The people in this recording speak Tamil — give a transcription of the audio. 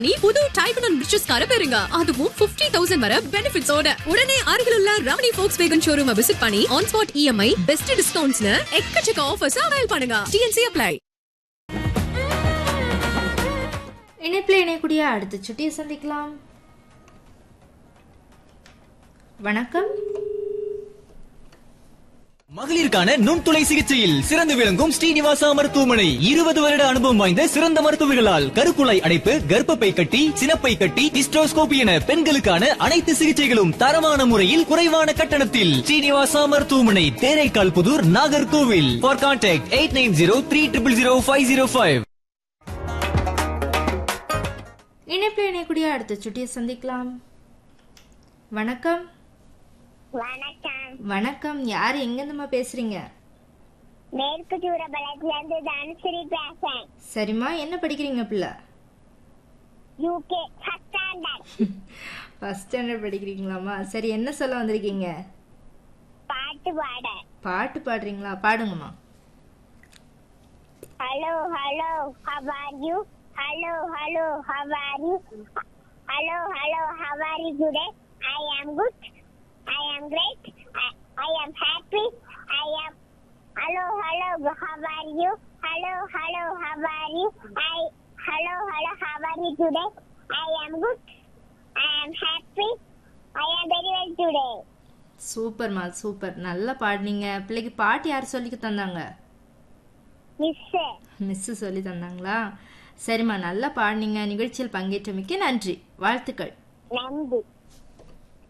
நீ புது டைப் அண்ட் ரிச்சஸ் கார பெறுங்க அதுவும் 50000 தௌசண்ட் வர பெனிஃபிட்ஸோட உடனே அருகில் உள்ள Ramani Volkswagen showroom visit பண்ணி ஆன் ஸ்பாட் இஎம்ஐ பெஸ்ட் டிஸ்கவுண்ட்ஸ்னு எக்கச்சக்க ஆஃபர்ஸ் அவைல் பண்ணுங்க டிஎன்சி அப்ளை இணைப்பில் இணையக்கூடிய அடுத்த சுட்டியை சந்திக்கலாம் வணக்கம் மகளிருக்கான நுண்துளை சிகிச்சையில் சிறந்து விளங்கும் ஸ்ரீனிவாசா மருத்துவமனை இருபது வருட அனுபவம் வாய்ந்த சிறந்த மருத்துவர்களால் கருக்குழாய் அடைப்பு கர்ப்பப்பை கட்டி சினப்பை கட்டி ஹிஸ்டோஸ்கோபி என பெண்களுக்கான அனைத்து சிகிச்சைகளும் தரமான முறையில் குறைவான கட்டணத்தில் ஸ்ரீனிவாசா மருத்துவமனை Theraikal Puthur Nagercoil for contact eight nine zero three triple zero five zero five இணைப்பில் இணையக்கூடிய அடுத்த சுட்டியை சந்திக்கலாம் வணக்கம் வணக்கம் வணக்கம் யார் எங்கேருந்துமா பேசுறீங்க மேற்கு சூரபலத்துல இருந்து தனுஸ்ரீ பேசுறேன் சரிம்மா என்ன படிக்கிறீங்க பிள்ளை UKG first standard first standard படிக்கிறீங்களாம்மா சரி என்ன சொல்ல வந்திருக்கீங்க பாட்டு பாட பாட்டு பாடுறீங்களா பாடுங்கம்மா hello hello how are you hello hello how are you hello hello how are you today I am good I ஆம் great I am happy I am hello hello how are you hello hello how are you I hello hello how are you today I am good I am happy I am very well today சூப்பர்மா சூப்பர் நல்லா பாடுனீங்க பிள்ளைக்கு பாட்டு யார் சொல்லி தந்தாங்க மிஸ் மிஸ்ஸு சொல்லி தந்தாங்களா சரிம்மா நல்லா பாடுனீங்க நிகழ்ச்சியில் பங்கேற்றமைக்கு நன்றி வாழ்த்துக்கள் நன்றி